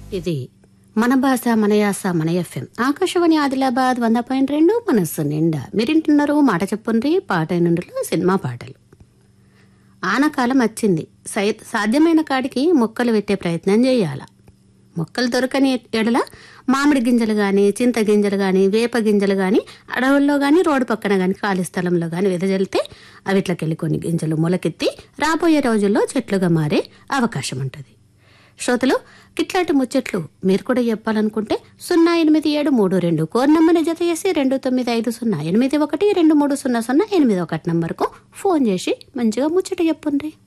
ఇది మన భాష మన యాస మన ఎఫ్ఎం ఆకాశవాణి ఆదిలాబాద్ వంద పాయింట్ రెండు మనస్సు నిండా మీరింటున్నారు మాట చెప్పుండ్రి పాట నుండిలో సినిమా పాటలు ఆనకాలం వచ్చింది సై- సాధ్యమైన కాడికి మొక్కలు పెట్టే ప్రయత్నం చేయాల మొక్కలు దొరకని ఎడల మామిడి గింజలు కానీ చింత గింజలు కానీ వేప గింజలు కానీ అడవుల్లో కానీ రోడ్డు పక్కన కానీ ఖాళీ స్థలంలో కానీ వెదజల్లితే అవిట్లకెళ్ళి కొన్ని గింజలు మొలకెత్తి రాబోయే రోజుల్లో చెట్లుగా మారే అవకాశం ఉంటుంది శ్రోతలు కిట్లాంటి ముచ్చట్లు మీరు కూడా చెప్పాలనుకుంటే సున్నా ఎనిమిది ఏడు మూడు రెండు కోర్ నంబర్ని జత చేసి రెండు తొమ్మిది ఐదు సున్నా ఎనిమిది ఒకటి రెండు మూడు సున్నా సున్నా ఎనిమిది ఒకటి నంబర్కు ఫోన్ చేసి మంచిగా ముచ్చట చెప్పుండ్రి